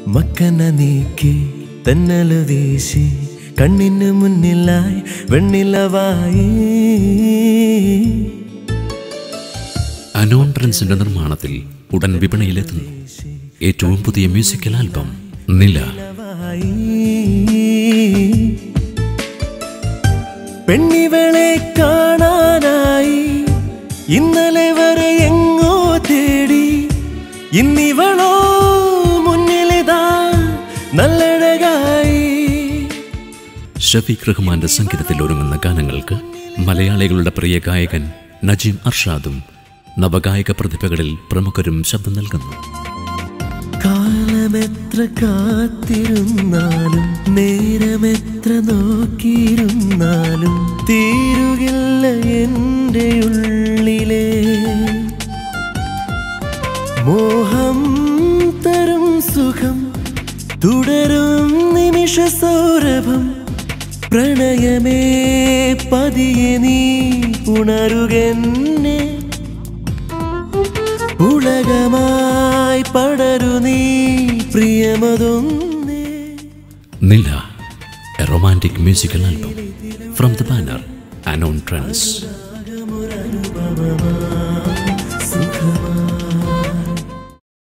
മക്കന നീക്കി തന്നല് വീശി കണ്ണിന് മുന്നിലായി വെണ്ണിലവായി അനോൺ പ്രിൻസിന്റെ നിർമ്മാണത്തിൽ ഉടൻ വിപണിയിലെത്തുന്നു ഏറ്റവും പുതിയ മ്യൂസിക്കൽ ആൽബം നില പെണ്ണിവളെ കാണാനായി ഇന്നലെ വരെ എങ്ങോ തേടി ഇന്നിവളോ മുന്നിലിതാ നല്ലഴകായി ഷഫീഖ് റഹ്മാന്റെ സംഗീതത്തിൽ ഒരുങ്ങുന്ന ഗാനങ്ങൾക്ക് മലയാളികളുടെ പ്രിയ ഗായകൻ നജീം അർഷാദും നവഗായക പ്രതിഭകളിൽ പ്രമുഖരും ശബ്ദം നൽകുന്നു കാലമെത്ര കാത്തിരുന്നാലും നേരമെത്ര നോക്കിയിരുന്നാലും തീരുകില്ല എൻ്റെ ഉള്ളിലെ മോഹം തരും സുഖം തുടരും നിമിഷ സൗരഭം പ്രണയമേ പതിയെ നീ ഉണരുകെന്നെ ഉലകമായി പടരു നീ പ്രിയമതൊന്നേ നില a romantic musical album from the banner Anon Trends രാഗമൊരനുപമമായി